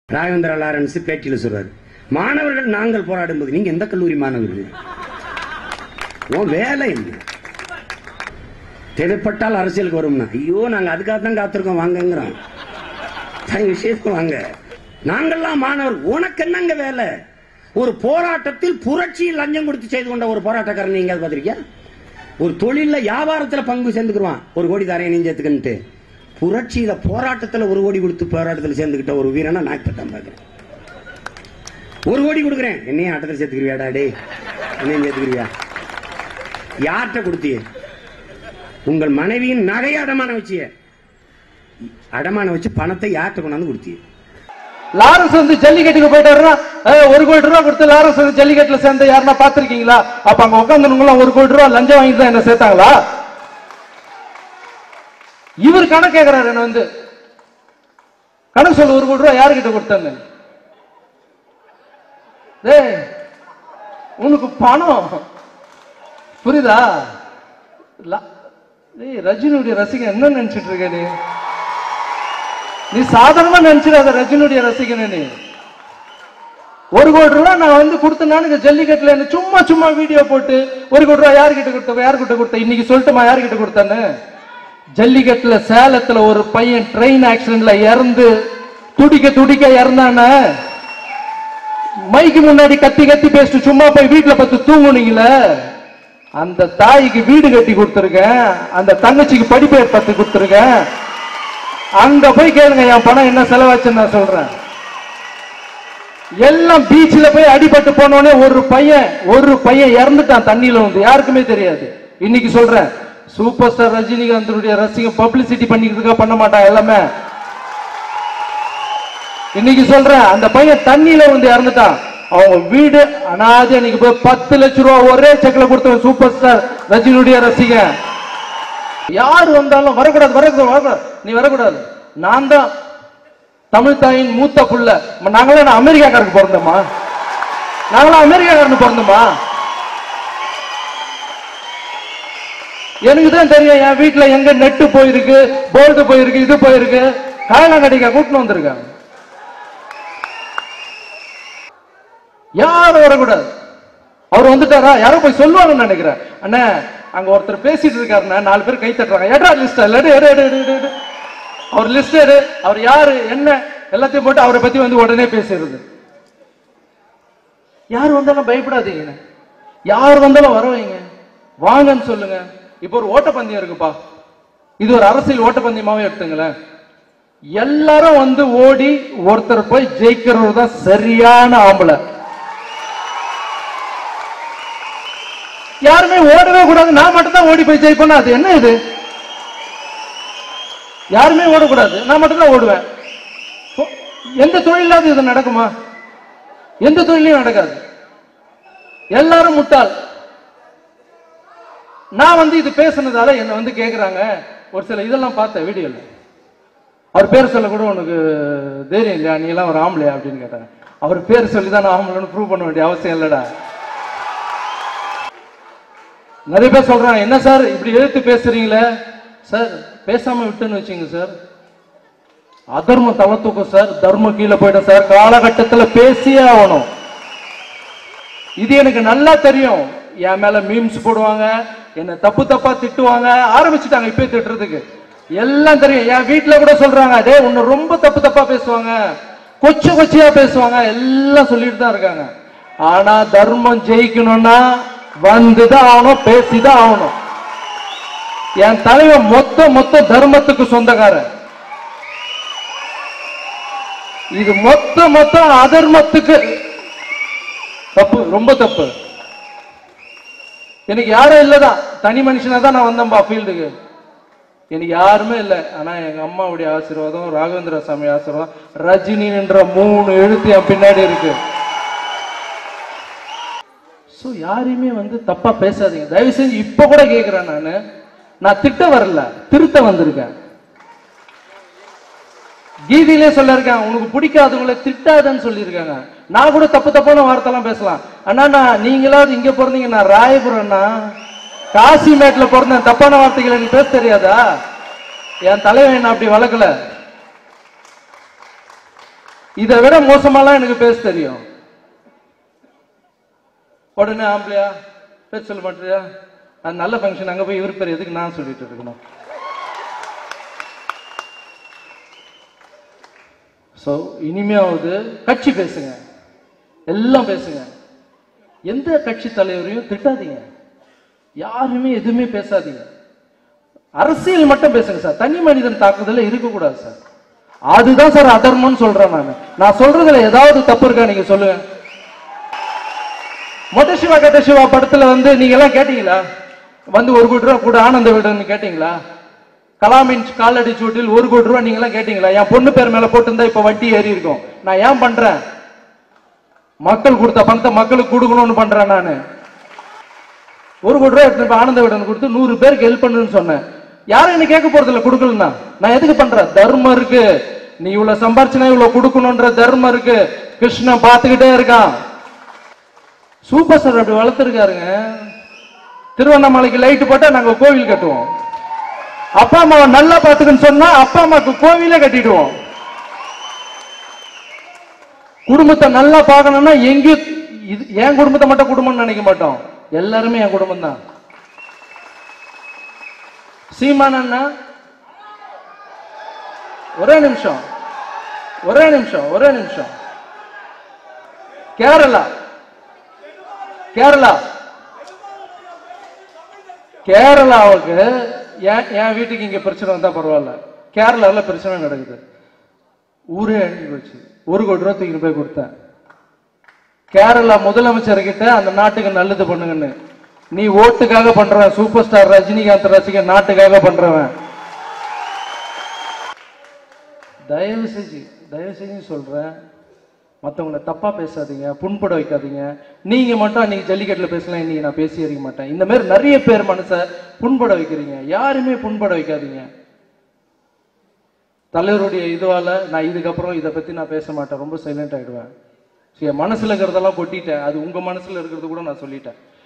Raghavendra Lawrence பேட்டியில சொல்றாரு மாணவர்கள் நாங்கள் போராடும் போது நீங்க எந்த கல்லூரி மாணவர்கள் உன் வேலை என்ன தேவைப்பட்டால் அரசியலுக்கு வரும்னா ஐயோ நாங்க அதுக்காக தான் காத்திருக்கோம் வாங்கங்கிறோம் தனி விஷயத்துக்கு வாங்க நாங்கெல்லாம் மாணவர் உனக்கு என்னங்க வேலை ஒரு போராட்டத்தில் புரட்சியில் லஞ்சம் கொடுத்து செய்து கொண்ட ஒரு போராட்டக்காரன் நீங்க பார்த்திருக்கியா ஒரு தொழில்ல வியாபாரத்துல பங்கு சேர்ந்துக்குருவான் ஒரு கோடி தரையை நீ சேர்த்துக்கிட்டு புரட்சியில போராட்டத்துல ஒரு கோடி கொடுத்து போராட்டத்துல சேர்ந்துக்கிட்ட ஒரு வீரனா நான் இப்பதான் பாக்குறேன் ஒரு கோடி கொடுக்குறேன் என்னையும் ஆட்டத்தில் சேர்த்துக்கிறியாடா டே என்னையும் சேர்த்துக்கிறியா யார்கிட்ட கொடுத்திய உங்கள் மனைவியின் நகையை அடமானம் வச்சிய அடமானம் வச்சு பணத்தை யார்கிட்ட கொண்டாந்து கொடுத்திய லாரன்ஸ் வந்து ஜல்லிக்கட்டுக்கு போயிட்டாருன்னா அஹ், ஒரு கோடி ரூபா கொடுத்து லாரன்ஸ் வந்து ஜல்லிக்கட்டுல சேர்ந்த யாருன்னா பாத்திருக்கீங்களா அப்ப அங்க உட்காந்துருங்களாம் ஒரு கோடி ரூபா லஞ்சம் வாங்கிட்டு தான் என்ன சேர்த்தாங்களா இவர் கணக்கு கேக்குறாரு என்ன வந்து கணக்கு சொல்லு ஒரு கோடி ரூபா யாருக்கிட்ட கொடுத்தான்னு டேய் உனக்கு பணம் புரியுதா லா- டேய் ரஜினியுடைய ரசிகன் என்ன நினைச்சிட்டு இருக்க நீ நீ சாதாரணமா நினைச்சிடாத ரஜினியுடைய ரசிகன் நீ ஒரு கோடி ரூபாய் நான் வந்து கொடுத்தேன்னு ஜல்லிக்கட்டுல என்ன சும்மா சும்மா வீடியோ போட்டு ஒரு கோடி ரூபாய் யாருக்கிட்ட கொடுத்த யாருக்கிட்ட கொடுத்த இன்னைக்கு சொல்லட்டுமா யாருக்கிட்ட கொடுத்தான்னு ஜல்லிக்கட்டுல சேலத்துல ஒரு பையன் ட்ரெயின் ஆக்சிடென்ட்ல இறந்து துடிக்க துடிக்க இறந்தானே மைக்கு முன்னாடி கத்தி கத்தி பேசிட்டு சும்மா போய் வீட்டுல பார்த்து தூங்குனீங்களே அந்த தாய்க்கு வீடு கட்டி கொடுத்துருக்கேன் அந்த தங்கச்சிக்கு படிப்பு ஏற்படுத்தி கொடுத்துருக்கேன் அங்க போய் கேளுங்க என் பணம் என்ன செலவாச்சுன்னு நான் சொல்றேன் எல்லாம் பீச்ல போய் அடிபட்டு போனோடனே ஒரு பையன் ஒரு பையன் இறந்துட்டான் தண்ணியில வந்து யாருக்குமே தெரியாது இன்னைக்கு சொல்றேன் சூப்பர் ஸ்டார் ரஜினிகாந்தனுடைய ரசிகம் பப்ளிசிட்டி பண்ணிக்கிறதுக்கா பண்ண மாட்டான் எல்லாமே இன்னைக்கு சொல்றேன் அந்த பையன் தண்ணியில வந்து இறந்துட்டான் அவங்க வீடு அனாதி அன்னைக்கு போய் பத்து லட்ச ரூபா ஒரே செக்ல கொடுத்தவன் சூப்பர் ஸ்டார் ரஜினியுடைய ரசிகன் யார் வந்தாலும் வரக்கூடாது வரக்கூடாது வரக்கூடாது நீ வரக்கூடாது நான் தான் தமிழ் தாயின் மூத்த புள்ள ம, நாங்களாம் என்ன அமெரிக்காக்காரருக்கு பிறந்தோமா நாங்களாம் அமெரிக்காக்காரனு பிறந்தோமா எனக்கு தான் தெரியும் என் வீட்டுல எங்க நெட்டு போயிருக்கு போல்டு போயிருக்கு இது போயிருக்கு காயலாம் கடிக்க கூட்டின்னு வந்திருக்காங்க யாரும் வரக்கூடாது அவர் வந்துட்டாரா யாரோ போய் சொல்லுவாங்கன்னு நினைக்கிறேன் அண்ணா அங்க ஒருத்தர் பேசிட்டு இருக்காருண்ணா நாலு பேர் கை தட்டுறாங்க எடா லிஸ்ட் எடு எடு எடு எடு, எடு, எடு. அவர் லிஸ்ட் எடு அவர் யாரு என்ன எல்லாத்தையும் போட்டு அவரை பத்தி வந்து உடனே பேசுறது யார் வந்தாலும் பயப்படாதீங்க யார் வந்தாலும் வர வைங்க வாங்கன்னு சொல்லுங்க இப்போ ஒரு ஓட்டப்பந்தயம் இருக்குப்பா இது ஒரு அரசியல் ஓட்டப்பந்தயமாவே எடுத்துங்களேன் எல்லாரும் வந்து ஓடி ஒருத்தர் போய் ஜெயிக்கிறவர் தான் சரியான ஆம்பளை யாருமே ஓடவே கூடாது நான் மட்டும் தான் ஓடி போய் ஜெயிப்பேன்னா அது என்ன இது யாருமே ஓடக்கூடாது நான் மட்டும் தான் ஓடுவேன் ஓ, எந்த தொழிலாவது இது நடக்குமா எந்த தொழிலையும் நடக்காது எல்லாரும் முட்டாள் நான் வந்து இது பேசுனதால என்ன வந்து கேக்குறாங்க ஒரு சில இதெல்லாம் பார்த்தேன் வீடியோல அவர் பேர் சொல்ல கூட உனக்கு தைரியம் இல்லையா நீ எல்லாம் ஒரு ஆம்பளையா அப்படின்னு கேட்டாங்க அவர் பேர் சொல்லி தான் நான் ஆம்பளைன்னு ப்ரூவ் பண்ண வேண்டிய அவசியம் இல்லடா நிறைய பேர் சொல்றாங்க என்ன சார் இப்படி எழுத்து பேசுறீங்களே சார் பேசாம விட்டுன்னு வச்சுங்க சார் அதர்மம் தலை தூக்கும் சார் தர்மம் கீழே போயிடும் சார் காலகட்டத்துல பேசியே ஆகணும் இது எனக்கு நல்லா தெரியும் என் மேல மீம்ஸ் போடுவாங்க என்ன தப்பு தப்பா திட்டுவாங்க ஆரம்பிச்சுட்டாங்க இப்பயே திட்டுறதுக்கு எல்லாம் தெரியும் என் வீட்டுல கூட சொல்றாங்க டேய் உன்னை ரொம்ப தப்பு தப்பா பேசுவாங்க கொச்சு கொச்சியா பேசுவாங்க எல்லாம் சொல்லிட்டு தான் இருக்காங்க ஆனா தர்மம் ஜெயிக்கணும்னா வந்துதான் ஆகணும் பேசிதான் ஆகணும் என் தலைவன் மொத்த மொத்த தர்மத்துக்கு சொந்தக்காரன் இது மொத்த மொத்தம் அதர்மத்துக்கு தப்பு ரொம்ப தப்பு எனக்கு யாரும் இல்லதான் தனி மனுஷனா தான் நான் வந்தேன்பா ஃபீல்டுக்கு எனக்கு யாருமே இல்லை ஆனா எங்க அம்மாவுடைய ஆசீர்வாதம் ராகவேந்திர சாமி ஆசீர்வாதம் ரஜினி என்ற மூணு எழுத்து என் பின்னாடி இருக்கு சோ யாரையுமே வந்து தப்பா பேசாதீங்க தயவு செஞ்சு இப்ப கூட கேக்குறேன் நானு நான் திட்ட வரல திருத்த வந்திருக்கேன் கீதையிலே சொல்லிருக்கேன் உனக்கு பிடிக்காதவங்களை திட்டாதன்னு சொல்லியிருக்காங்க நான் கூட தப்பு தப்பான வார்த்தைலாம் பேசலாம் அண்ணா நான் நீங்களாவது இங்க பிறந்தீங்க நான் ராயபுரம்னா காசிமேட்ல பிறந்தேன் தப்பான வார்த்தைகள் எனக்கு பேச தெரியாதா என் தலைவன் என்ன அப்படி வளர்க்கல இதை விட மோசமாலாம் எனக்கு பேச தெரியும் உடனே ஆம்பளையா பேச சொல்ல மாட்டியா அது நல்ல ஃபங்க்ஷன் அங்க போய் இவர் பேர் எதுக்கு நான் சொல்லிட்டு இருக்கணும் ஸோ இனிமையாவது கட்சி பேசுங்க எல்லாம் பேசுங்க எந்த கட்சி தலைவரையும் திட்டாதீங்க யாருமே எதுவுமே பேசாதீங்க அரசியல் மட்டும் பேசுங்க சார் தனி மனிதன் தாக்குதல இருக்கக்கூடாது சார் அதுதான் சார் அதர்மம்னு சொல்றேன் நான் நான் சொல்றதுல ஏதாவது தப்பு இருக்கா நீங்க சொல்லுங்க மொட்ட சிவா கட்ட சிவா படத்துல வந்து நீங்க எல்லாம் கேட்டீங்களா வந்து ஒரு கோடி ரூபா கூட ஆனந்த விடன்னு கேட்டீங்களா கலாமின் காலடி சூட்டில் ஒரு கோடி ரூபா நீங்க எல்லாம் கேட்டீங்களா என் பொண்ணு பேர் மேல போட்டிருந்தா இப்ப வட்டி ஏறி இருக்கும் நான் ஏன் பண்றேன் மக்கள் கொடுத்த பணத்தை மக்களுக்கு கொடுக்கணும்னு பண்றேன் நானு ஒரு கோடி ரூபாய் எடுத்துட்டு போய் ஆனந்த விடன் கொடுத்து நூறு பேருக்கு ஹெல்ப் பண்ணுன்னு சொன்னேன் யாரும் என்ன கேட்க போறது இல்ல கொடுக்கலன்னா நான் எதுக்கு பண்றேன் தர்மம் இருக்கு நீ இவ்வளவு சம்பாரிச்சுனா இவ்வளவு கொடுக்கணும்ன்ற தர்மம் இருக்கு கிருஷ்ணன் பார்த்துக்கிட்டே இருக்கான் சூப்பர் ஸ்டார் அப்படி வளர்த்துருக்காருங்க திருவண்ணாமலைக்கு லைட் போட்டா நாங்க கோவில் கட்டுவோம் அப்பா அம்மாவை நல்லா பாத்துக்கன்னு சொன்னா அப்பா அம்மாவுக்கு கோவிலே கட்டிடுவோம் குடும்பத்தை நல்லா பார்க்கணும்னா எங்கேயும் இது என் குடும்பத்தை மட்டும் குடும்பம்னு நினைக்க மாட்டோம் எல்லாருமே என் குடும்பம் தான் சீமான் அண்ணா ஒரே நிமிஷம் ஒரே நிமிஷம் ஒரே நிமிஷம் கேரளா கேரளா கேரளாவுக்கு என் என் வீட்டுக்கு இங்க பிரச்சனை வந்தா பரவாயில்ல கேரளால பிரச்சனை நடக்குது ஊரே அழிஞ்சு போச்சு ஒரு கோடி ரூபா தூக்கிட்டு போய் கொடுத்தேன் கேரளா முதலமைச்சர் கிட்ட அந்த நாட்டுக்கு நல்லது பண்ணுங்கன்னு நீ ஓட்டுக்காக பண்றவன் சூப்பர் ஸ்டார் ரஜினிகாந்த் ரசிகன் நாட்டுக்காக பண்றவன் தயவு செஞ்சு தயவு செஞ்சு சொல்றேன் மத்தவங்கள தப்பா பேசாதீங்க புண்பட வைக்காதீங்க நீங்க மட்டும் அன்னைக்கு ஜல்லிக்கட்டுல பேசலாம் இன்னைக்கு நான் பேசி அறிக்க மாட்டேன் இந்த மாதிரி நிறைய பேர் மனச புண்பட வைக்கிறீங்க யாருமே புண்பட வைக்காதீங்க தலைவருடைய இதுவால நான் இதுக்கப்புறம் இதை பத்தி நான் பேச மாட்டேன் ரொம்ப சைலண்ட் ஆயிடுவேன் சரி, என் மனசுல இருக்கிறதெல்லாம் கொட்டிட்டேன் அது உங்க மனசுல இருக்கிறது கூட நான் சொல்லிட்டேன்